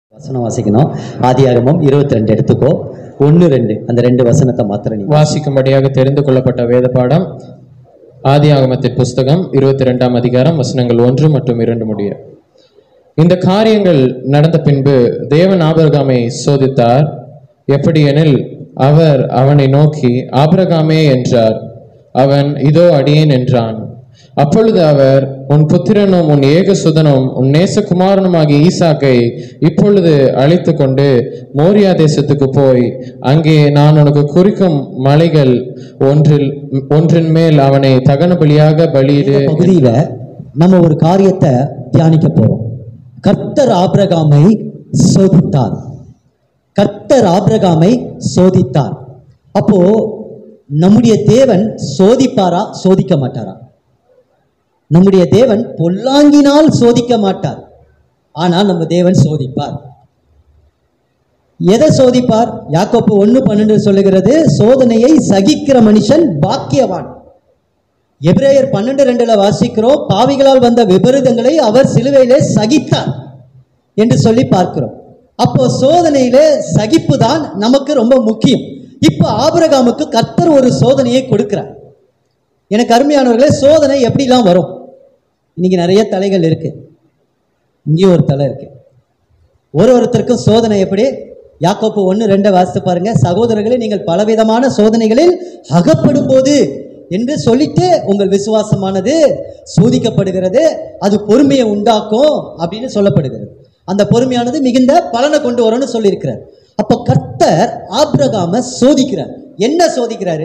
வசனம் வாசிக்கணும் ஆதியாகமம் இருபத்தி ரெண்டு எடுத்துக்கோ ஒன்று ரெண்டு அந்த ரெண்டு வசனத்தை மாத்திரம் நீ வாசிக்கும்படியாக தெரிந்து கொள்ளப்பட்ட வேத பாடம் ஆதியாகமத்தின் புஸ்தகம் இருபத்தி ரெண்டாம் அதிகாரம் வசனங்கள் ஒன்று மற்றும் இரண்டு முடிய இந்த காரியங்கள் நடந்த பின்பு தேவன் ஆபிரகாமை சோதித்தார் எப்படியெனில் அவர் அவனை நோக்கி ஆபிரகாமே என்றார் அவன் இதோ அடியேன் என்றான் அப்பொழுது அவர் உன் புத்திரனும் உன் ஏகசுதனும் உன் நேசகுமாரனுமாகிய ஈசாக்கை இப்பொழுது அழைத்து கொண்டு மோரியா தேசத்துக்கு போய் அங்கே நான் உனக்கு குறிக்கும் மலைகள் ஒன்றில் ஒன்றின் மேல் அவனை தகன பலியாக பலியிடு இந்த பகுதியில நம்ம ஒரு காரியத்தை தியானிக்க போறோம் கர்த்தர் ஆபிரகாமை சோதித்தார் கர்த்தர் ஆபிரகாமை சோதித்தார் அப்போ நம்முடைய தேவன் சோதிப்பாரா சோதிக்க மாட்டாரா நம்முடைய தேவன் பொல்லாங்கினால் சோதிக்க மாட்டார் ஆனால் நம்ம தேவன் சோதிப்பார் எதை சோதிப்பார் யாக்கோப்பு ஒன்று பன்னெண்டு சொல்லுகிறது சோதனையை சகிக்கிற மனுஷன் பாக்கியவான் எபிரேயர் பன்னெண்டு ரெண்டுல வாசிக்கிறோம் பாவிகளால் வந்த விபரீதங்களை அவர் சிலுவையிலே சகித்தார் என்று சொல்லி பார்க்கிறோம் அப்போ சோதனையிலே சகிப்பு தான் நமக்கு ரொம்ப முக்கியம் இப்போ ஆபிரகாமுக்கு கர்த்தர் ஒரு சோதனையை கொடுக்கிறார் எனக்கு அருமையானவர்களே சோதனை எப்படிலாம் வரும் இன்னைக்கு நிறைய தலைகள் இருக்கு இங்கேயும் ஒரு தலை இருக்கு ஒரு ஒருத்தருக்கும் சோதனை எப்படி யாக்கோப்பு ஒன்று ரெண்டை வாசித்து பாருங்க சகோதரர்களே நீங்கள் பலவிதமான சோதனைகளில் அகப்படும் போது என்று சொல்லிட்டு உங்கள் விசுவாசமானது சோதிக்கப்படுகிறது அது பொறுமையை உண்டாக்கும் அப்படின்னு சொல்லப்படுகிறது அந்த பொறுமையானது மிகுந்த பலனை கொண்டு வரும்னு சொல்லியிருக்கிறார் அப்போ கர்த்தர் ஆபிரகாம சோதிக்கிறார் என்ன சோதிக்கிறாரு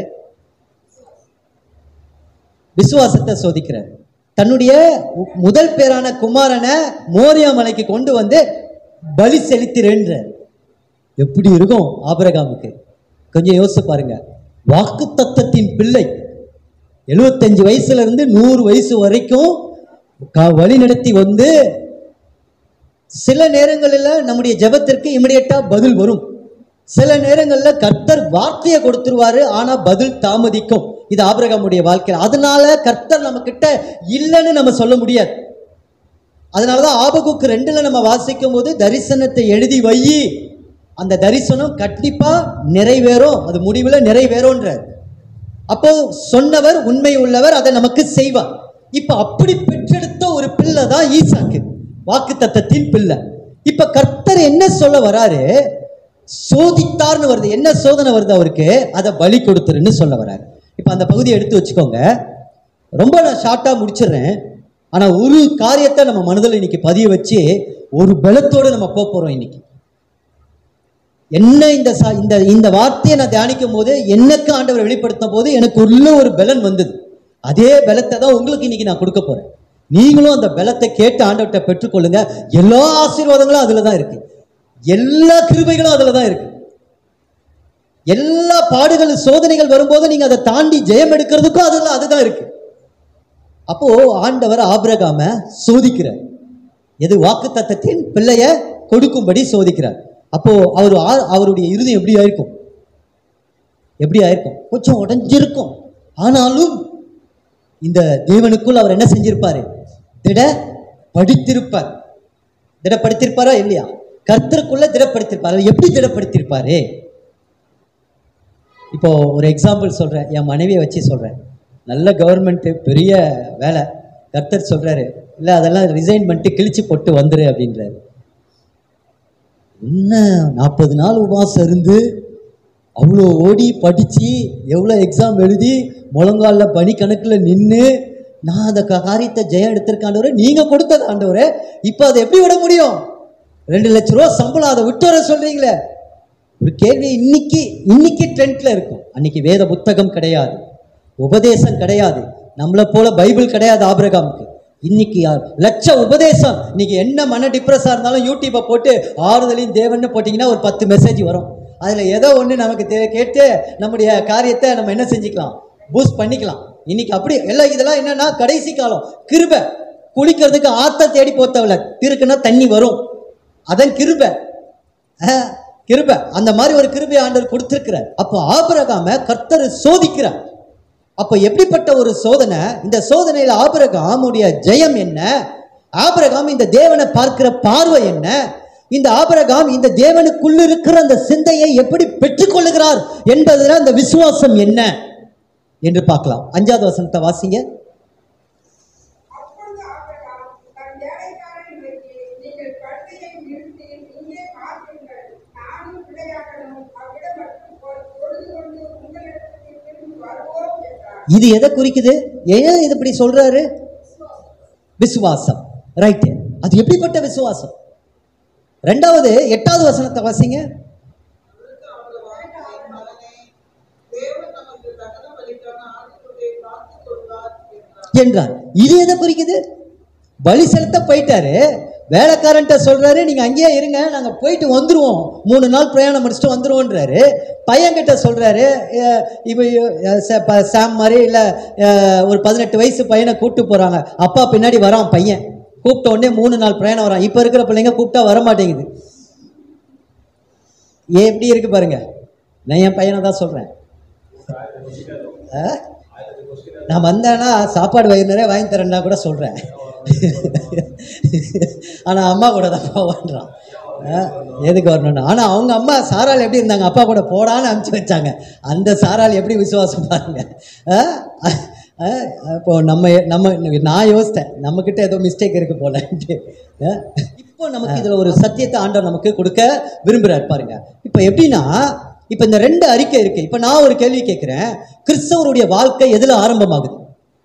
விசுவாசத்தை சோதிக்கிறார் தன்னுடைய உ- முதல் பேரான குமாரனை மோரியா மலைக்கு கொண்டு வந்து பலி செலுத்திறேன்றார் எப்படி இருக்கும் ஆபிரகாமுக்கு கொஞ்சம் யோசிச்சு பாருங்க வாக்கு தத்தத்தின் பிள்ளை எழுபத்தஞ்சு வயசுல இருந்து நூறு வயசு வரைக்கும் க- வழி நடத்தி வந்து சில நேரங்களில் நம்முடைய ஜெபத்திற்கு இமிடியட்டா பதில் வரும் சில நேரங்களில் கர்த்தர் வார்த்தையை கொடுத்துருவாரு ஆனா பதில் தாமதிக்கும் இது ஆபிரகாமுடைய வாழ்க்கை அதனால கர்த்தர் நம்ம கிட்ட இல்லைன்னு நம்ம சொல்ல முடியாது அதனாலதான் ஆபகுக்கு ரெண்டுல நம்ம வாசிக்கும் போது தரிசனத்தை எழுதி வை அந்த தரிசனம் கண்டிப்பா நிறைவேறும் அது முடிவில் நிறைவேறும்ன்றார் அப்போ சொன்னவர் உண்மை உள்ளவர் அதை நமக்கு செய்வார் இப்ப அப்படி பெற்றெடுத்த ஒரு பிள்ளை தான் ஈசாக்கு வாக்கு தத்தத்தின் பிள்ளை இப்ப கர்த்தர் என்ன சொல்ல வராரு சோதித்தார்னு வருது என்ன சோதனை வருது அவருக்கு அதை பலி கொடுத்துருன்னு சொல்ல வராரு இப்ப அந்த பகுதியை எடுத்து வச்சுக்கோங்க ரொம்ப நான் ஷார்ட்டா முடிச்சிடுறேன் ஆனா ஒரு காரியத்தை நம்ம மனதில் இன்னைக்கு பதிய வச்சு ஒரு பலத்தோட நம்ம போக போறோம் இன்னைக்கு என்ன இந்த ச- இந்த இந்த வார்த்தையை நான் தியானிக்கும் போது எனக்கு ஆண்டவர் வெளிப்படுத்தும் போது எனக்கு உள்ள ஒரு பலன் வந்தது அதே பலத்தை தான் உங்களுக்கு இன்னைக்கு நான் கொடுக்க போறேன் நீங்களும் அந்த பலத்தை கேட்டு ஆண்டவர்கிட்ட பெற்றுக்கொள்ளுங்க எல்லா ஆசீர்வாதங்களும் அதுல தான் இருக்கு எல்லா கிருபைகளும் அதுல தான் இருக்கு எல்லா பாடுகள் சோதனைகள் வரும்போது நீங்க அதை தாண்டி ஜெயம் எடுக்கிறதுக்கும் அதுல அதுதான் இருக்கு அப்போ ஆண்டவர் ஆபிரகாம சோதிக்கிறார் எது வாக்கு தத்தத்தின் பிள்ளைய கொடுக்கும்படி சோதிக்கிறார் அப்போ அவர் ஆ- அவருடைய இருதயம் எப்படி ஆயிருக்கும் எப்படி ஆயிருக்கும் கொஞ்சம் உடைஞ்சிருக்கும் ஆனாலும் இந்த தேவனுக்குள் அவர் என்ன செஞ்சிருப்பாரு திட படித்திருப்பார் திடப்படுத்திருப்பாரா இல்லையா கர்த்தருக்குள்ள திடப்படுத்திருப்பார் அவர் எப்படி திடப்படுத்திருப்பாரு இப்போ ஒரு எக்ஸாம்பிள் சொல்றேன் என் மனைவியை வச்சு சொல்றேன் நல்ல கவர்மெண்ட் பெரிய வேலை கர்த்தர் சொல்றாரு இல்லை அதெல்லாம் ரிசைன் பண்ணிட்டு கிழிச்சு போட்டு வந்துரு அப்படின்றாரு என்ன நாற்பது நாள் உபவாசம் இருந்து அவ்வளோ ஓடி படித்து எவ்வளோ எக்ஸாம் எழுதி முழங்காலில் பனி கணக்கில் நின்று நான் அந்த கா- காரியத்தை ஜெயம் எடுத்திருக்க ஆண்டவரே நீங்கள் கொடுத்தது ஆண்டவரே இப்போ அதை எப்படி விட முடியும் ரெண்டு லட்ச ரூபா சம்பளம் அதை விட்டு வர சொல்கிறீங்களே ஒரு கேள்வி இன்னைக்கு இன்னைக்கு ட்ரெண்ட்ல இருக்கும் அன்னைக்கு வேத புத்தகம் கிடையாது உபதேசம் கிடையாது நம்மளை போல பைபிள் கிடையாது ஆபிரகாமுக்கு இன்னைக்கு யா- லட்ச உபதேசம் இன்னைக்கு என்ன மன டிப்ரெஸ்ஸாக இருந்தாலும் யூடியூப்பை போட்டு ஆறுதலையும் தேவன்னு போட்டிங்கன்னா ஒரு பத்து மெசேஜ் வரும் அதில் ஏதோ ஒன்று நமக்கு தே கேட்டு நம்முடைய காரியத்தை நம்ம என்ன செஞ்சுக்கலாம் பூஸ்ட் பண்ணிக்கலாம் இன்னைக்கு அப்படி எல்லாம் இதெல்லாம் என்னன்னா கடைசி காலம் கிருபை குளிக்கிறதுக்கு ஆத்த தேடி போத்தவில்ல திருக்குன்னா தண்ணி வரும் அதன் கிருபை ஆஹ், கிருபை அந்த மாதிரி ஒரு கிருபை ஆண்டவர் கொடுத்திருக்கிறார் அப்போ ஆபிரகாம கர்த்தர் சோதிக்கிறார் அப்போ எப்படிப்பட்ட ஒரு சோதனை இந்த சோதனையில் ஆபிரகாமுடைய ஜெயம் என்ன ஆபிரகாம் இந்த தேவனை பார்க்கிற பார்வை என்ன இந்த ஆபிரகாம் இந்த தேவனுக்குள்ள இருக்கிற அந்த சிந்தையை எப்படி பெற்றுக்கொள்ளுகிறார் என்பதுல அந்த விசுவாசம் என்ன என்று பார்க்கலாம் அஞ்சாவது வசனத்தை வாசிங்க அப்பொழுது ஆபிரகாம் தன் வேலைக்காரனை நோக்கி, நீங்கள் கழுதையை நிறுத்தி இங்கே காத்திருங்கள். நானும் பிள்ளையாகணும் அவ்விடம் மட்டும் பொ- பொழுது கொண்டு உங்களிடத்துக்கு திரும்பி வருவோம் என்றார் இது எதை குறிக்குது ஏன் இது இப்படி சொல்றாரு விசுவாசம் ரைட் அது எப்படிப்பட்ட விசுவாசம் ரெண்டாவது எட்டாவது வசனத்தை வாசிங்க தேவன் நமக்கு தகன பலிக்கான ஆட்டுக்குட்டியை காத்துக் கொள்வார் என்றார் என்றார் இது எதை குறிக்குது பலி செலுத்த போயிட்டாரு வேலைக்காரன்ட்ட சொல்றாரு நீங்க அங்கேயே இருங்க நாங்க போயிட்டு வந்துருவோம் மூணு நாள் பிரயாணம் முடிச்சுட்டு வந்துருவோன்றாரு பையன்கிட்ட சொல்றாரு அஹ் இப்ப அஹ் ச- ப- சாம் மாதிரி இல்ல அஹ் ஒரு பதினெட்டு வயசு பையனை கூப்பிட்டு போறாங்க அப்பா பின்னாடி வரான் பையன் கூப்பிட்ட உடனே மூணு நாள் பிரயாணம் வரான் இப்ப இருக்கிற பிள்ளைங்க கூப்பிட்டா வர மாட்டேங்குது ஏன் எப்படி இருக்கு பாருங்க நான் என் பையனை தான் சொல்றேன் அஹ்? நான் வந்தேன்னா சாப்பாடு வயிறு நிறைய வாங்கி தரேன்னா கூட சொல்கிறேன் ஆனால் அம்மா கூட தான் போவான்றான் அஹ், எதுக்கு வரணும்னு ஆனால் அவங்க அம்மா சாரால் எப்படி இருந்தாங்க அப்பா கூட போடான்னு அனுப்பிச்சு வச்சாங்க அந்த சாரால் எப்படி விசுவாசம் பாருங்க அஹ், அஹ், இப்போ நம்ம நம்ம நான் யோசித்தேன் நம்மக்கிட்ட ஏதோ மிஸ்டேக் இருக்கு போலன்ட்டு அஹ், இப்போ நமக்கு இதில் ஒரு சத்தியத்தை ஆண்டவர் நமக்கு கொடுக்க விரும்புகிறார் பாருங்க இப்போ எப்படின்னா இப்போ இந்த ரெண்டு அறிக்கை இருக்கு இப்போ நான் ஒரு கேள்வி கேட்குறேன் கிறிஸ்தவருடைய வாழ்க்கை எதில் ஆரம்பமாகுது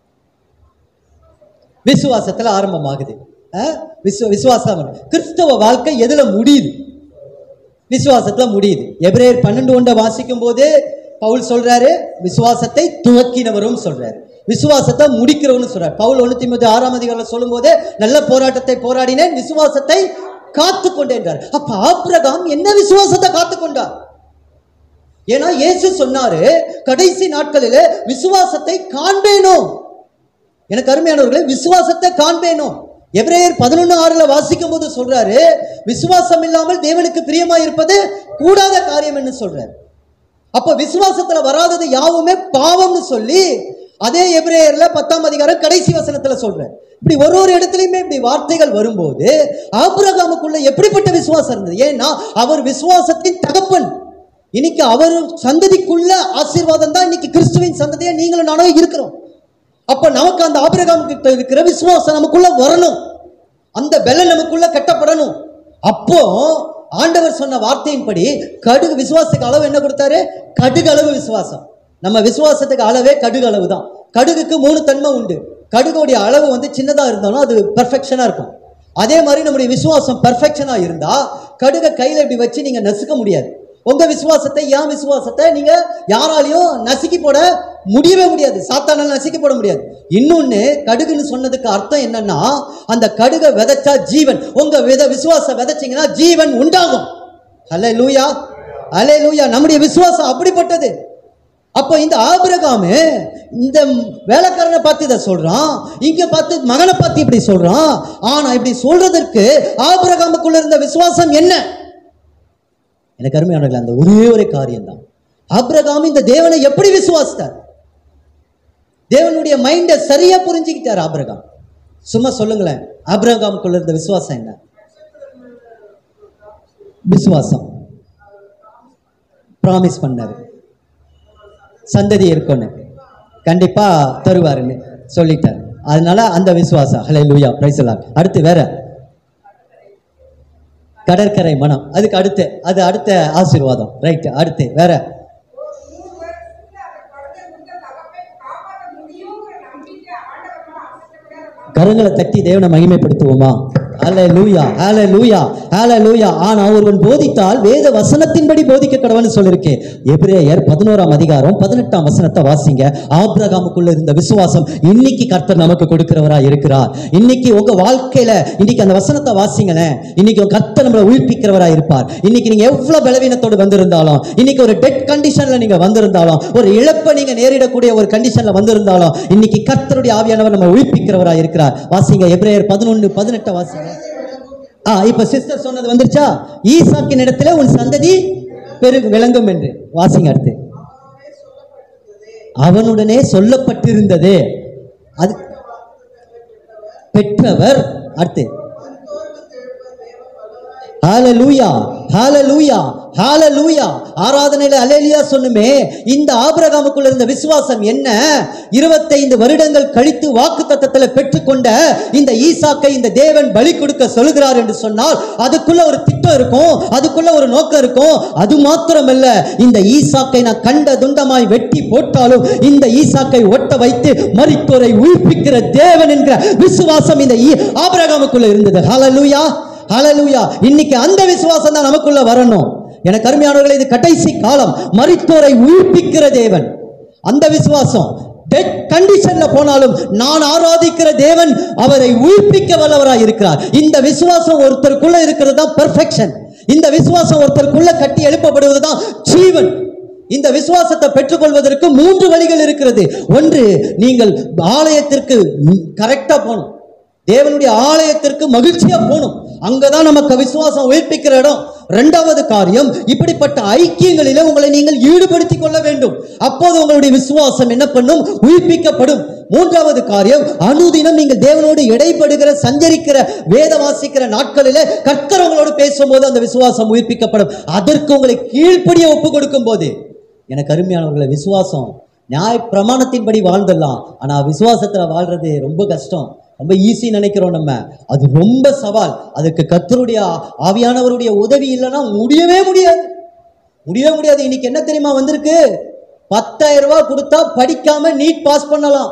விசுவாசத்தில் ஆரம்பமாகுது அஹ்? விசுவ விசுவாசம் கிறிஸ்தவ வாழ்க்கை எதுல முடியுது விசுவாசத்துல முடியுது எபிரேயர் பன்னெண்டு ஒன்றை வாசிக்கும் போது பவுல் சொல்றாரு விசுவாசத்தை துவக்கினவரும் சொல்றாரு விசுவாசத்தை முடிக்கிறவரும் சொல்றாரு பவுல் ஒண்ணூத்தி முப்பத்தி ஆறாம் அதிகாரம் சொல்லும் போது நல்ல போராட்டத்தை போராடினேன் விசுவாசத்தை காத்து கொண்டேன்றார் அப்ப ஆபிரகாம் என்ன விசுவாசத்தை காத்து கொண்டார் ஏன்னா இயேசு சொன்னாரு கடைசி நாட்களிலே விசுவாசத்தை காண்பேனோ எனக்கு அருமையானவர்களே விசுவாசத்தை காண்பேனோ எபிரேயர் பதினொன்று ஆறுல வாசிக்கும் போது சொல்றாரு விசுவாசம் இல்லாமல் தேவனுக்கு பிரியமா இருப்பது கூடாத காரியம் என்று சொல்றாரு அப்ப விசுவாசத்துல வராதது யாவுமே பாவம்னு சொல்லி அதே எபிரேயர்ல பத்தாம் அதிகாரம் கடைசி வசனத்துல சொல்றாரு இப்படி ஒரு ஒரு இடத்துலயுமே இப்படி வார்த்தைகள் வரும்போது ஆபிரகாமுக்குள்ள எப்படிப்பட்ட விசுவாசம் இருந்தது ஏன்னா அவர் விசுவாசத்தின் தகப்பன் இன்னைக்கு அவர் சந்ததிக்குள்ள ஆசீர்வாதம் தான் இன்னைக்கு கிறிஸ்துவின் சந்ததியா நீங்களும் நானும் இருக்கிறோம் அப்ப நமக்கு அந்த ஆபிரகாம் கிட்ட இருக்கிற விசுவாசம் நமக்குள்ள வரணும் அந்த பெலன் நமக்குள்ள கட்டப்படணும் அப்போ ஆண்டவர் சொன்ன வார்த்தையின்படி கடுகு விசுவாசத்துக்கு அளவு என்ன கொடுத்தாரு கடுகு அளவு விசுவாசம் நம்ம விசுவாசத்துக்கு அளவே கடுகு அளவு தான் கடுகுக்கு மூணு தன்மை உண்டு கடுகுடைய அளவு வந்து சின்னதா இருந்தாலும் அது பெர்ஃபெக்ஷனா இருக்கும் அதே மாதிரி நம்முடைய விசுவாசம் பெர்ஃபெக்ஷனா இருந்தா கடுகை கையில இப்படி வச்சு நீங்க நசுக்க முடியாது உங்க விசுவாசத்தை என் விசுவாசத்தை நீங்க யாராலையும் நசுக்கி போட முடியவே முடியாது சாத்தானால நசுக்கி போட முடியாது இன்னொன்னு கடுகுன்னு சொன்னதுக்கு அர்த்தம் என்னன்னா அந்த கடுகை விதைச்சா ஜீவன் உங்க வித விசுவாசம் விதைச்சீங்கன்னா ஜீவன் உண்டாகும் அலே லூயா அலே லூயா நம்முடைய விசுவாசம் அப்படிப்பட்டது அப்போ இந்த ஆபிரகாமு இந்த வேலைக்காரனை பார்த்து இதை சொல்றான் இங்க பார்த்து மகனை பார்த்து இப்படி சொல்றான் ஆனா இப்படி சொல்றதற்கு ஆபிரகாமுக்குள்ள இருந்த விசுவாசம் என்ன எனக்கு அருமையானவர்கள் அந்த ஒரே ஒரு காரியம்தான் ஆபிரகாம் இந்த தேவனை எப்படி விசுவாசித்தார் தேவனுடைய மைண்டை சரியா புரிஞ்சுக்கிட்டார் ஆபிரகாம் சும்மா சொல்லுங்களேன் ஆபிரகாமுக்குள்ள இருந்த விசுவாசம் என்ன விசுவாசம் ப்ராமிஸ் பண்ணாரு சந்ததி இருக்கும்னு கண்டிப்பா தருவாருன்னு சொல்லிட்டார் அதனால அந்த விசுவாசம் ஹலே லூயா பிரைசலாம் அடுத்து வேற கடற்கரை மனம் அதுக்கு அடுத்து அது அடுத்த ஆசீர்வாதம் ரைட் அடுத்து வேற நூறு வருஷத்துல அந்த குழந்தை கொடுத்த தகப்பை காப்பாற்ற முடியுங்கிற நம்பிக்கை ஆண்டவர் மேல அசைக்கப்படாத கரங்களை தட்டி தேவனை மகிமைப்படுத்துவோமா ஹலே லூயா ஹலே லூயா ஹலே லூயா ஆனா ஒருவன் போதித்தால் வேத வசனத்தின்படி போதிக்க கடவுள்னு சொல்லியிருக்கேன் எபிரேயர் பதினோராம் அதிகாரம் பதினெட்டாம் வசனத்தை வாசிங்க ஆபிரகாமுக்குள்ள இருந்த விசுவாசம் இன்னைக்கு கர்த்தர் நமக்கு கொடுக்கிறவரா இருக்கிறார் இன்னைக்கு உங்க வாழ்க்கையில இன்னைக்கு அந்த வசனத்தை வாசிங்களேன் இன்னைக்கு உங்க கர்த்தர் நம்மளை உயிர்ப்பிக்கிறவரா இருப்பார் இன்னைக்கு நீங்க எவ்வளவு பலவீனத்தோடு வந்திருந்தாலும் இன்னைக்கு ஒரு டெட் கண்டிஷன்ல நீங்க வந்திருந்தாலும் ஒரு இழப்பை நீங்க நேரிடக்கூடிய ஒரு கண்டிஷன்ல வந்திருந்தாலும் இன்னைக்கு கர்த்தருடைய ஆவியானவர் நம்ம உயிர்ப்பிக்கிறவரா இருக்கிறார் வாசிங்க எபிரேயர் பதினொன்னு பதினெட்டை வாசிங்க ஆ இப்ப சிஸ்டர் சொன்னது வந்துருச்சா ஈசாக்கின் இடத்துல உன் சந்ததி பெருகு விளங்கும் என்று வாசிங்க அடுத்து அவனுடனே சொல்லப்பட்டிருந்தது அது பெற்றவர் அடுத்து ஹalleluya ஹalleluya ஹalleluya ஆராதனையில அலேலியா சொன்னுமே இந்த ஆபிரகாமுக்குள்ள இருந்த விசுவாசம் என்ன 25 வருடங்கள் கழித்து வாக்குத்தத்தத்துல பெற்றுக்கொண்ட இந்த ஈசாக்கை இந்த தேவன் பலி கொடுக்க சொல்கிறார் என்று சொன்னால் அதுக்குள்ள ஒரு திட்டம் இருக்கும் அதுக்குள்ள ஒரு நோக்கம் இருக்கும் அது மாத்திரமல்ல இந்த ஈசாக்கை நான் கண்ட துண்டமாய் வெட்டி போட்டாலும் இந்த ஈசாக்கை ஒட்ட வைத்து மரித்தோரை உயிர்ப்பிக்கிற தேவன் என்கிற விசுவாசம் இந்த ஈ- ஆபிரகாமுக்குள்ள இருந்தது ஹalleluya ஹalleluya இன்னைக்கு அந்த விசுவாசம் தான் நமக்குள்ள வரணும் எனக்கு அருமையானவர்களே இது கடைசி காலம் மரித்தோரை உயிர்ப்பிக்கிற தேவன் அந்த விசுவாசம் டெட் கண்டிஷன்ல போனாலும் நான் ஆராதிக்கிற தேவன் அவரை உயிர்ப்பிக்க வல்லவராய் இருக்கிறார் இந்த விசுவாசம் ஒருத்தருக்குள்ள இருக்கிறது தான் பெர்ஃபெக்ஷன் இந்த விசுவாசம் ஒருத்தருக்குள்ள கட்டி எழுப்பப்படுவது தான் ஜீவன் இந்த விசுவாசத்தை பெற்றுக்கொள்வதற்கு மூன்று வழிகள் இருக்கிறது ஒன்று நீங்கள் ஆலயத்திற்கு கரெக்டா போகணும் தேவனுடைய ஆலயத்திற்கு மகிழ்ச்சியா போகணும் அங்கதான் நமக்கு விசுவாசம் உயிர்ப்பிக்கிற இடம் இரண்டாவது காரியம் இப்படிப்பட்ட ஐக்கியங்களிலே உங்களை நீங்கள் ஈடுபடுத்திக் கொள்ள வேண்டும் அப்போது உங்களுடைய விசுவாசம் என்ன பண்ணும் உயிர்ப்பிக்கப்படும் மூன்றாவது காரியம் அனுதினம் நீங்கள் தேவனோடு இடைப்படுகிற சஞ்சரிக்கிற வேத வாசிக்கிற நாட்களிலே கர்த்தர் உங்களோடு பேசும்போது அந்த விசுவாசம் உயிர்ப்பிக்கப்படும் அதற்கு உங்களை கீழ்ப்படிய ஒப்பு கொடுக்கும் போது எனக்கு அருமையானவர்களை விசுவாசம் நியாய பிரமாணத்தின்படி வாழ்ந்துடலாம் ஆனா விசுவாசத்துல வாழ்றது ரொம்ப கஷ்டம் ரொம்ப ஈஸி நினைக்கிறோம் நம்ம அது ரொம்ப சவால் அதுக்கு கர்த்தருடைய ஆ- ஆவியானவருடைய உதவி இல்லைன்னா முடியவே முடியாது முடியவே முடியாது இன்னைக்கு என்ன தெரியுமா வந்திருக்கு பத்தாயிரம் ரூபாய் கொடுத்தா படிக்காம நீட் பாஸ் பண்ணலாம்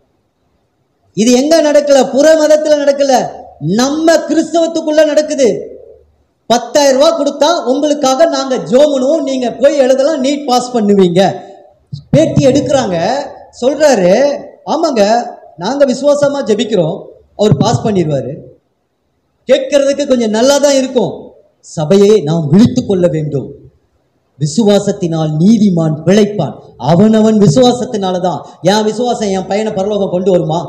இது எங்க நடக்கல புற மதத்துல நடக்கல நம்ம கிறிஸ்தவத்துக்குள்ள நடக்குது பத்தாயிரம் ரூபாய் கொடுத்தா உங்களுக்காக நாங்க ஜோமனும் நீங்க போய் எழுதலாம் நீட் பாஸ் பண்ணுவீங்க பேட்டி எடுக்கிறாங்க சொல்றாரு ஆமாங்க நாங்க விசுவாசமா ஜெபிக்கிறோம் அவர் பாஸ் பண்ணிடுவாரு கேட்கறதுக்கு கொஞ்சம் நல்லா தான் இருக்கும் சபையை நாம் விழித்து கொள்ள வேண்டும் விசுவாசத்தினால் நீதிமான் பிழைப்பான் அவனவன் விசுவாசத்தினால தான் என் விசுவாசம் என் பையனை பரலோகம் கொண்டு வருமா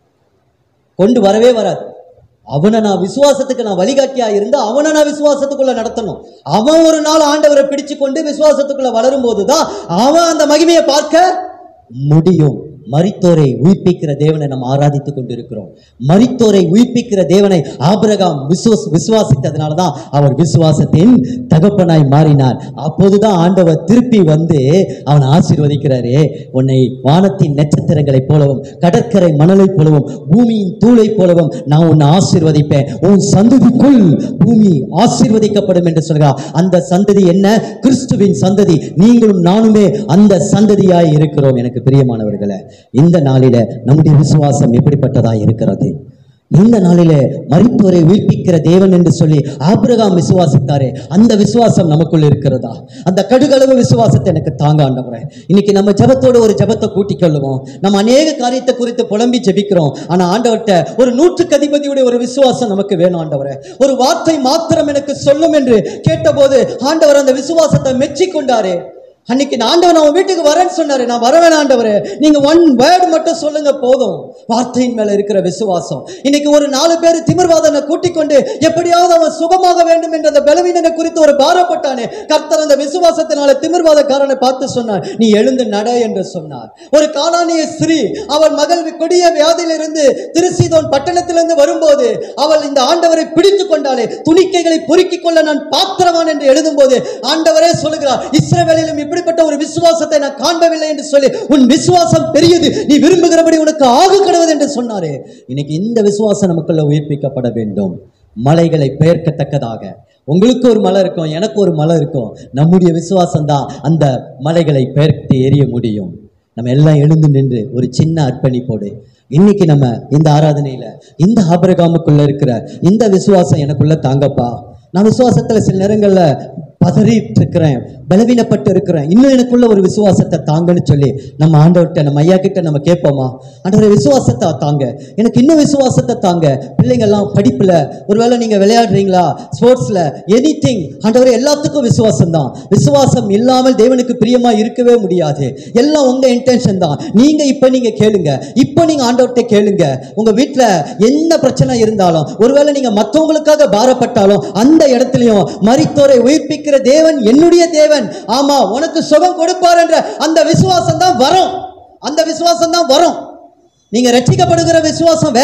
கொண்டு வரவே வராது அவனை நான் விசுவாசத்துக்கு நான் வழிகாட்டியா இருந்தா அவனை நான் விசுவாசத்துக்குள்ள நடத்தணும் அவன் ஒரு நாள் ஆண்டவரை பிடிச்சு கொண்டு விசுவாசத்துக்குள்ள வளரும் போதுதான் அவன் அந்த மகிமையை பார்க்க முடியும் மரித்தோரை உயிர்ப்பிக்கிற தேவனை நாம் ஆராதித்துக் கொண்டிருக்கிறோம் மரித்தோரை உயிர்ப்பிக்கிற தேவனை ஆபிரகாம் விசுவாஸ் விசுவாசித்ததுனால தான் அவர் விசுவாசத்தின் தகப்பனாய் மாறினார் அப்போதுதான் ஆண்டவர் திருப்பி வந்து அவனை ஆசீர்வதிக்கிறாரே உன்னை வானத்தின் நட்சத்திரங்களைப் போலவும் கடற்கரை மணலைப் போலவும் பூமியின் தூளைப் போலவும் நான் உன்னை ஆசீர்வதிப்பேன் உன் சந்ததிக்குள் பூமி ஆசீர்வதிக்கப்படும் என்று சொல்கிறார் அந்த சந்ததி என்ன கிறிஸ்துவின் சந்ததி நீங்களும் நானுமே அந்த சந்ததியாய் இருக்கிறோம் எனக்கு பிரியமானவர்களே இந்த நாளில நம்முடைய விசுவாசம் எப்படிப்பட்டதாய் இருக்கிறது இந்த நாளில மரித்தோரை உயிர்ப்பிக்கிற தேவன் என்று சொல்லி ஆபிரகாம் விசுவாசித்தாரே அந்த விசுவாசம் நமக்குள் இருக்கிறதா அந்த கடுகளவு விசுவாசத்தை எனக்கு தாங்க ஆண்டவரே இன்னைக்கு நம்ம ஜெபத்தோட ஒரு ஜெபத்தை கூட்டிக் கொள்ளுவோம் நம்ம அநேக காரியத்தை குறித்து புலம்பி ஜெபிக்கிறோம் ஆனா ஆண்டவர்கிட்ட ஒரு நூற்றுக்கு அதிபதியுடைய ஒரு விசுவாசம் நமக்கு வேணும் ஆண்டவரே ஒரு வார்த்தை மாத்திரம் எனக்கு சொல்லும் என்று கேட்டபோது ஆண்டவர் அந்த விசுவாசத்தை மெச்சிக் கொண்டாரே அன்னைக்கு நான் ஆண்டவர் நான் உன் வீட்டுக்கு வரேன்னு சொன்னாரு நான் வரவேன் ஆண்டவரே நீங்க ஒன் வேர்டு மட்டும் சொல்லுங்க போதும் வார்த்தையின் மேல இருக்கிற விசுவாசம் இன்னைக்கு ஒரு நாலு பேர் திமிர்வாதனை கூட்டிக் கொண்டு எப்படியாவது அவன் சுகமாக வேண்டும் என்ற அந்த பலவீனனை குறித்து ஒரு பாரப்பட்டானே கர்த்தர் அந்த விசுவாசத்தினால திமிர்வாதக்காரனை பார்த்து சொன்னார் நீ எழுந்து நட என்று சொன்னார் ஒரு காணானிய ஸ்திரீ அவள் மகள் கொடிய வியாதியிலிருந்து திருசீதோன் பட்டணத்திலிருந்து வரும்போது அவள் இந்த ஆண்டவரை பிடித்து கொண்டாலே துணிக்கைகளை பொறுக்கிக் கொள்ள நான் பாத்திரவான் என்று எழுதும்போது ஆண்டவரே சொல்லுகிறார் இஸ்ரவேலிலும் இப்படிப்பட்ட ஒரு விசுவாசத்தை நான் காண்பவில்லை என்று சொல்லி உன் விசுவாசம் பெரியது நீ விரும்புகிறபடி உனக்கு ஆகு கிடவது என்று சொன்னாரே இன்னைக்கு இந்த விசுவாசம் நமக்குள்ள உயிர்ப்பிக்கப்பட வேண்டும் மலைகளை பெயர்க்கத்தக்கதாக உங்களுக்கு ஒரு மலை இருக்கும் எனக்கு ஒரு மலை இருக்கும் நம்முடைய விசுவாசம் தான் அந்த மலைகளை பெயர்த்து எரிய முடியும் நம்ம எல்லாம் எழுந்து நின்று ஒரு சின்ன அர்ப்பணிப்போடு இன்னைக்கு நம்ம இந்த ஆராதனையில இந்த ஆபரகாமுக்குள்ள இருக்கிற இந்த விசுவாசம் எனக்குள்ள தாங்கப்பா நான் விசுவாசத்துல சில நேரங்கள்ல பதறிட்டு இருக்கிறேன் பலவீனப்பட்டு இருக்கிறேன் இன்னும் எனக்குள்ள ஒரு விசுவாசத்தை தாங்கன்னு சொல்லி நம்ம ஆண்டவர்கிட்ட நம்ம ஐயா கிட்ட நம்ம கேட்போமா ஆண்டவரே விசுவாசத்தை தாங்க எனக்கு இன்னும் விசுவாசத்தை தாங்க பிள்ளைங்கள்லாம் படிப்புல ஒருவேளை நீங்க விளையாடுறீங்களா ஸ்போர்ட்ஸ்ல எனி திங் ஆண்டவரே எல்லாத்துக்கும் விசுவாசம் தான் விசுவாசம் இல்லாமல் தேவனுக்கு பிரியமா இருக்கவே முடியாது எல்லாம் உங்க இன்டென்ஷன் தான் நீங்க இப்ப நீங்க கேளுங்க இப்போ நீங்க ஆண்டவர்கிட்ட கேளுங்க உங்க வீட்ல என்ன பிரச்சனை இருந்தாலும் ஒருவேளை நீங்க மற்றவங்களுக்காக பாரப்பட்டாலும் அந்த இடத்துலயும் மரித்தோரை உயிர்ப்பிக்கிற தேவன் என்னுடைய தேவன் ஆமா உனக்கு சுகம் கொடுப்பார் என்ற அந்த விசுவாசம் தான் வரும் அந்த விசுவாசம் தான் வரும் நீங்க ரட்சிக்கப்படுகிற விசுவாசம் வேற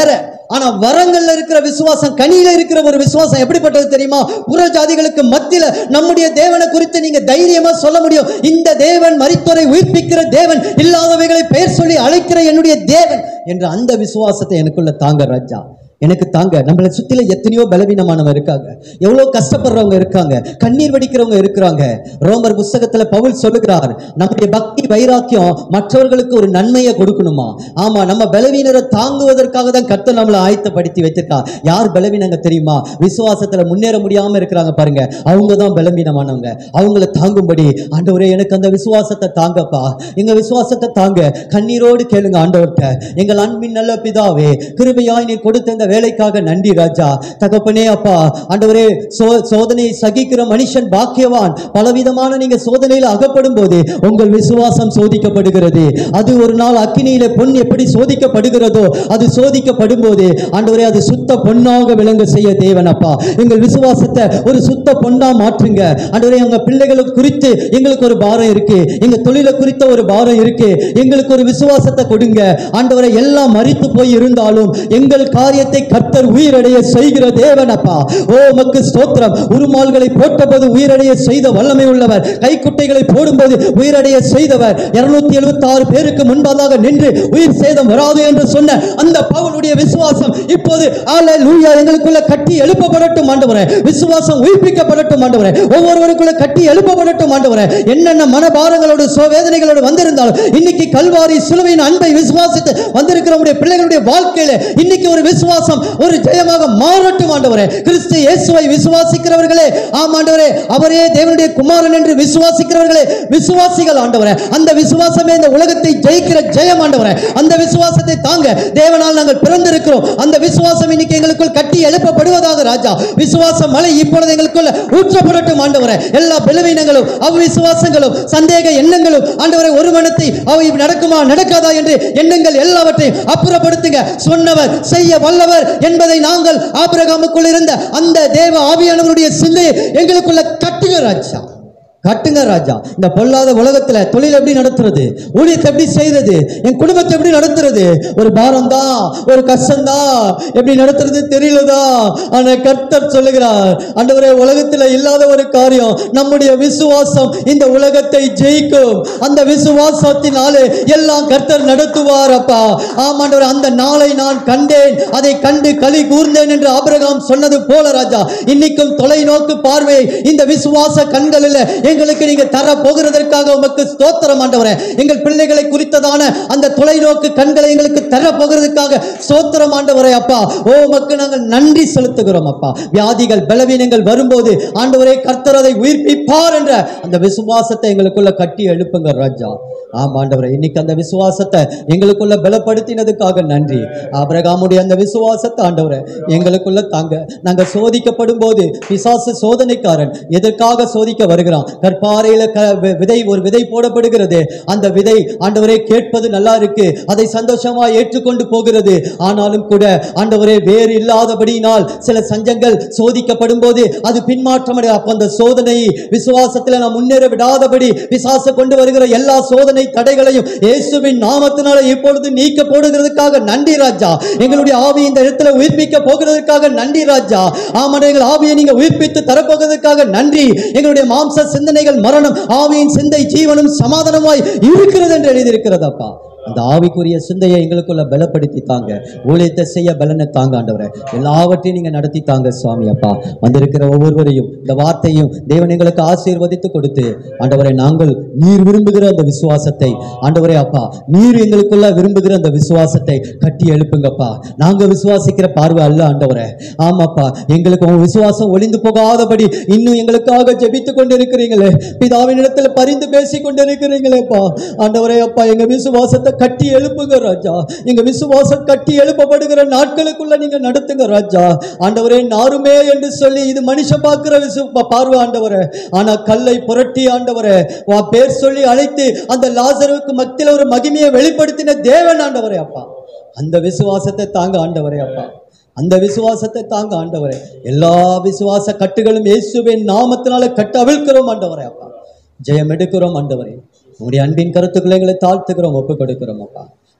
ஆனா வரங்கள்ல இருக்கிற விசுவாசம் கனியில இருக்கிற ஒரு விசுவாசம் எப்படிப்பட்டது தெரியுமா புற ஜாதிகளுக்கு மத்தியில நம்முடைய தேவனை குறித்து நீங்க தைரியமா சொல்ல முடியும் இந்த தேவன் மரித்தோரை உயிர்ப்பிக்கிற தேவன் இல்லாதவைகளை பெயர் சொல்லி அழைக்கிற என்னுடைய தேவன் என்ற அந்த விசுவாசத்தை எனக்குள்ள தாங்க ராஜா எனக்கு தாங்க நம்மளை சுத்தில எத்தனையோ பலவீனமானவங்க இருக்காங்க எவ்வளவு கஷ்டப்படுறவங்க இருக்காங்க கண்ணீர் வடிக்கிறவங்க இருக்கிறாங்க ரோமர் புஸ்தகத்துல பவுல் சொல்லுகிறார் நம்முடைய பக்தி வைராக்கியம் மற்றவர்களுக்கு ஒரு நன்மையை கொடுக்கணுமா ஆமா நம்ம பலவீனரை தாங்குவதற்காக தான் கர்த்தர் நம்மளை ஆயத்தப்படுத்தி வச்சிருக்கா யார் பலவீனங்க தெரியுமா விசுவாசத்துல முன்னேற முடியாம இருக்கிறாங்க பாருங்க அவங்க தான் பலவீனமானவங்க அவங்கள தாங்கும்படி ஆண்டவரே எனக்கு அந்த விசுவாசத்தை தாங்கப்பா எங்க விசுவாசத்தை தாங்க கண்ணீரோடு கேளுங்க ஆண்டவர்கிட்ட எங்கள் அன்பின் நல்ல பிதாவே கிருபையாய் நீர் கொடுத்த இந்த வேலைக்காக நன்றி ராஜா தகப்பனே அப்பா ஆண்டவரே சோ சோதனையை சகிக்கிற மனுஷன் பாக்கியவான் பலவிதமான நீங்க சோதனையில் அகப்படும் போது உங்கள் விசுவாசம் சோதிக்கப்படுகிறது அது ஒரு நாள் அக்கினியில பொன் எப்படி சோதிக்கப்படுகிறதோ அது சோதிக்கப்படும் போது ஆண்டவரே அது சுத்த பொன்னாக விளங்க செய்ய தேவன் அப்பா எங்கள் விசுவாசத்தை ஒரு சுத்த பொன்னா மாற்றுங்க ஆண்டவரே எங்க பிள்ளைகளை குறித்து எங்களுக்கு ஒரு பாரம் இருக்கு எங்க தொழிலை குறித்த ஒரு பாரம் இருக்கு எங்களுக்கு ஒரு விசுவாசத்தை கொடுங்க ஆண்டவரை எல்லாம் மறித்து போய் இருந்தாலும் எங்கள் காரியத்தை கர்த்தர் உயிரடைய செய்கிற தேவன் அப்பா ஓ மக்கு ஸ்தோத்திரம் உருமால்களை போட்டபோது உயிரடைய செய்த வல்லமை உள்ளவர் கைக்குட்டைகளை போடும்போது உயிரடைய செய்தவர் இருநூத்தி எழுபத்தி ஆறு பேருக்கு முன்பதாக நின்று உயிர் சேதம் வராது என்று சொன்ன அந்த பவுலுடைய விசுவாசம் இப்போது அல்லேலூயா எங்களுக்குள்ள கட்டி எழுப்பப்படட்டும் ஆண்டவரே விசுவாசம் உயிர்ப்பிக்கப்படட்டும் ஆண்டவரே ஒவ்வொருவருக்குள்ள கட்டி எழுப்பப்படட்டும் ஆண்டவரே என்னென்ன மனபாரங்களோடு சோவேதனைகளோடு வந்திருந்தாலும் இன்னைக்கு கல்வாரி சிலுவையின் அன்பை விசுவாசித்து வந்திருக்கிறவங்களுடைய பிள்ளைகளுடைய வாழ்க்கையில இன்னைக்கு ஒரு விசுவாசம் ஒரு ஜெயமாக மாறட்டும் ஆண்டவரே கிறிஸ்து இயேசுவை விசுவாசிக்கிறவர்களே ஆம் ஆண்டவரே அவரே தேவனுடைய குமாரன் என்று விசுவாசிக்கிறவர்களே விசுவாசிகள் ஆண்டவரே அந்த விசுவாசமே இந்த உலகத்தை ஜெயிக்கிற ஜெயம் ஆண்டவரே அந்த விசுவாசத்தை தாங்க தேவனால் நாங்கள் பிறந்திருக்கிறோம் அந்த விசுவாசம் இன்னைக்கு எங்களுக்குள் கட்டி எழுப்பப்படுவதாக ராஜா விசுவாச மலை இப்பொழுது எங்களுக்குள்ள ஊற்றப்படட்டும் ஆண்டவரே எல்லா பலவீனங்களும் அவ்விசுவாசங்களும் சந்தேக எண்ணங்களும் ஆண்டவரை ஒரு மனத்தை அவை நடக்குமா நடக்காதா என்று எண்ணங்கள் எல்லாவற்றையும் அப்புறப்படுத்துங்க சொன்னவர் செய்ய வல்லவர் என்பதை நாங்கள் ஆபிரகாமுக்குள் இருந்த அந்த தேவ ஆவியானவருடைய சிந்தையை எங்களுக்குள்ள கட்டுங்க ராஜா கட்டுங்க ராஜா இந்த பொல்லாத உலகத்துல தொழில் எப்படி நடத்துறது ஊழியத்தை எப்படி செய்யறது என் குடும்பத்தை எப்படி நடத்துறது ஒரு பாரம் தான் ஒரு கஷ்டம் தான் எப்படி நடத்துறது தெரியலதா ஆனா கர்த்தர் சொல்லுகிறார் ஆண்டவரே உலகத்துல இல்லாத ஒரு காரியம் நம்முடைய விசுவாசம் இந்த உலகத்தை ஜெயிக்கும் அந்த விசுவாசத்தினாலே எல்லாம் கர்த்தர் நடத்துவார் அப்பா ஆமாண்டவர் அந்த நாளை நான் கண்டேன் அதை கண்டு களி கூர்ந்தேன் என்று ஆபிரகாம் சொன்னது போல ராஜா இன்னைக்கும் தொலைநோக்கு பார்வை இந்த விசுவாச கண்களில் எங்களுக்கு நீங்க தர போகிறதற்காக உமக்கு ஸ்தோத்திரம் ஆண்டவரே எங்கள் பிள்ளைகளை குறித்ததான அந்த தொலைநோக்கு கண்களை எங்களுக்கு தர போகிறதுக்காக ஸ்தோத்திரம் ஆண்டவரே அப்பா ஓ உமக்கு நாங்கள் நன்றி செலுத்துகிறோம் அப்பா வியாதிகள் பலவீனங்கள் வரும்போது ஆண்டவரே கர்த்தர் அதை உயிர்ப்பிப்பார் என்ற அந்த விசுவாசத்தை எங்களுக்குள்ள கட்டி எழுப்புங்க ராஜா ஆமா ஆண்டவரே இன்னைக்கு அந்த விசுவாசத்தை எங்களுக்குள்ள பலப்படுத்தினதுக்காக நன்றி ஆபிரகாமுடைய அந்த விசுவாசத்தை ஆண்டவரே எங்களுக்குள்ள தாங்க நாங்க சோதிக்கப்படும் போது பிசாசு சோதனைக்காரன் எதற்காக சோதிக்க வருகிறான் கற்பாறையில க வி- விதை ஒரு விதை போடப்படுகிறது அந்த விதை ஆண்டவரே கேட்பது நல்லா இருக்கு அதை சந்தோஷமா ஏற்றுக்கொண்டு போகிறது ஆனாலும் கூட ஆண்டவரே வேறு இல்லாதபடியினால் சில சஞ்சங்கள் சோதிக்கப்படும் போது அது பின்மாற்றம் அடைய அப்ப அந்த சோதனை விசுவாசத்துல நாம் முன்னேற விடாதபடி பிசாசு கொண்டு வருகிற எல்லா சோதனை தடைகளையும் இயேசுவின் நாமத்தினால இப்பொழுது நீக்க போடுகிறதுக்காக நன்றி ராஜா எங்களுடைய ஆவி இந்த இடத்துல உயிர்ப்பிக்க போகிறதுக்காக நன்றி ராஜா ஆமாம் எங்கள் ஆவியை நீங்க உயிர்ப்பித்து தரப்போகிறதுக்காக நன்றி எங்களுடைய மாம்ச சிந்தனைகள் மரணம் ஆவியின் சிந்தை ஜீவனும் சமாதானமாய் இருக்கிறது என்று எழுதியிருக்கிறதப்பா அந்த ஆவிக்குரிய சிந்தையை எங்களுக்குள்ள பலப்படுத்தி தாங்க ஊழியத்தை செய்ய பலனை தாங்க ஆண்டவரே எல்லாவற்றையும் நீங்க நடத்தி தாங்க சுவாமி அப்பா வந்திருக்கிற ஒவ்வொருவரையும் இந்த வார்த்தையும் தேவன் எங்களுக்கு ஆசீர்வதித்து கொடுத்து ஆண்டவரை நாங்கள் நீர் விரும்புகிற அந்த விசுவாசத்தை ஆண்டவரே அப்பா நீர் எங்களுக்குள்ள விரும்புகிற அந்த விசுவாசத்தை கட்டி எழுப்புங்கப்பா நாங்க விசுவாசிக்கிற பார்வை அல்ல ஆண்டவரே ஆமாப்பா எங்களுக்கு உன் விசுவாசம் ஒளிந்து போகாதபடி இன்னும் எங்களுக்காக ஜெபித்து கொண்டிருக்கிறீங்களே பிதாவின் இடத்துல பரிந்து பேசி கொண்டிருக்கிறீங்களேப்பா ஆண்டவரே அப்பா எங்க விசுவாசத்தை கட்டி எழுப்புங்க ராஜா எங்க விசுவாசம் கட்டி எழுப்பப்படுகிற நாட்களுக்குள்ள நீங்க நடத்துங்க ராஜா ஆண்டவரே நாருமே என்று சொல்லி இது மனுஷன் பார்க்கிற விசு பா- பார்வை ஆண்டவரே ஆனா கல்லை புரட்டி ஆண்டவரே வா பேர் சொல்லி அழைத்து அந்த லாசருவுக்கு மத்தியில ஒரு மகிமையை வெளிப்படுத்தின தேவன் ஆண்டவரே அப்பா அந்த விசுவாசத்தை தாங்க ஆண்டவரே அப்பா அந்த விசுவாசத்தை தாங்க ஆண்டவரே எல்லா விசுவாச கட்டுகளும் இயேசுவின் நாமத்தினால கட்டு அவிழ்க்கிறோம் ஆண்டவரே அப்பா ஜெயம் எடுக்கிறோம் ஆண்டவரே உங்களுடைய அன்பின் கருத்துக்களை எங்களை தாழ்த்துக்கிறோம் ஒப்பு கொடுக்கிறோம் அப்பா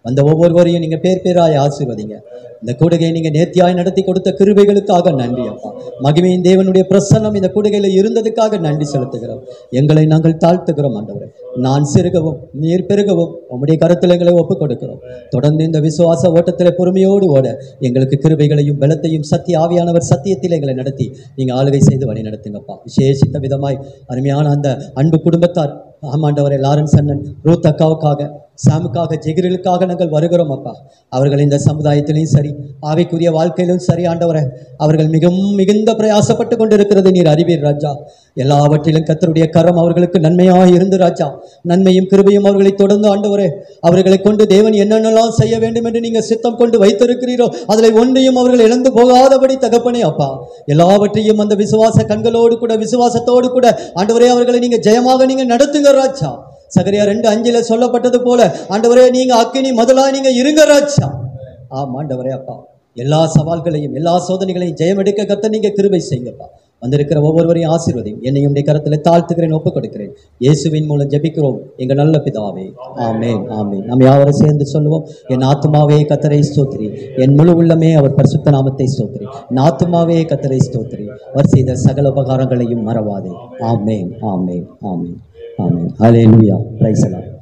வந்த ஒவ்வொருவரையும் நீங்க பேர் பேராய் ஆசீர்வதிங்க இந்த கூடுகையை நீங்க நேர்த்தியாய் நடத்தி கொடுத்த கிருபைகளுக்காக நன்றி அப்பா மகிமையின் தேவனுடைய பிரசன்னம் இந்த கூடுகையில இருந்ததுக்காக நன்றி செலுத்துகிறோம் எங்களை நாங்கள் தாழ்த்துகிறோம் ஆண்டவரே நான் சிறுகவும் நீர் பெருகவும் உம்முடைய கருத்தில் எங்களை ஒப்புக் கொடுக்கிறோம் தொடர்ந்து இந்த விசுவாச ஓட்டத்தில் பொறுமையோடு ஓட எங்களுக்கு கிருபைகளையும் பலத்தையும் சத்திய ஆவியானவர் சத்தியத்தில் எங்களை நடத்தி நீங்க ஆளுகை செய்து வழி நடத்துங்கப்பா விசேஷித்த விதமாய் அருமையான அந்த அன்பு குடும்பத்தார் ஆமாண்டவரே லாரன்ஸ் அண்ணன் ரூத் அக்காவுக்காக சாமுக்காக ஜெகிரிலுக்காக நாங்கள் வருகிறோம் அப்பா அவர்கள் இந்த சமுதாயத்திலையும் சரி ஆவிக்குரிய வாழ்க்கையிலும் சரி ஆண்டவரே அவர்கள் மிகவும் மிகுந்த பிரயாசப்பட்டு கொண்டிருக்கிறது நீர் அறிவீர் ராஜா எல்லாவற்றிலும் கத்தருடைய கரம் அவர்களுக்கு நன்மையாக இருந்து ராஜா நன்மையும் கிருபையும் அவர்களை தொடர்ந்து ஆண்டவரே அவர்களை கொண்டு தேவன் என்னென்னலாம் செய்ய வேண்டும் என்று நீங்க சித்தம் கொண்டு வைத்திருக்கிறீரோ அதில் ஒன்றையும் அவர்கள் இழந்து போகாதபடி தகப்பனே அப்பா எல்லாவற்றையும் அந்த விசுவாச கண்களோடு கூட விசுவாசத்தோடு கூட ஆண்டவரே அவர்களை நீங்க ஜெயமாக நீங்க நடத்துங்க ராஜா சகரியா ரெண்டு அஞ்சுல சொல்லப்பட்டது போல ஆண்டவரே நீங்க அக்கினி முதலா நீங்க இருங்க ராஜா ஆமா ஆண்டவரே அப்பா எல்லா சவால்களையும் எல்லா சோதனைகளையும் ஜெயம் எடுக்க கத்த நீங்க கிருபை செய்யுங்கப்பா வந்திருக்கிற ஒவ்வொருவரையும் ஆசீர்வதியும் என்னையும் உடைய கரத்துல தாழ்த்துக்கிறேன் ஒப்புக் கொடுக்கிறேன் இயேசுவின் மூலம் ஜெபிக்கிறோம் எங்க நல்ல பிதாவே ஆமென் ஆமென் நாம் யாவரும் சேர்ந்து சொல்லுவோம் என் ஆத்துமாவே கத்தரை ஸ்தோத்திரி என் முழு உள்ளமே அவர் பரிசுத்த நாமத்தை ஸ்தோத்திரி என் ஆத்துமாவே கத்தரை ஸ்தோத்திரி அவர் செய்த சகல உபகாரங்களையும் மறவாதே ஆமென் ஆமென் ஆமென் ஆமென் ஹalleluya பிரைஸ் எல்லாம்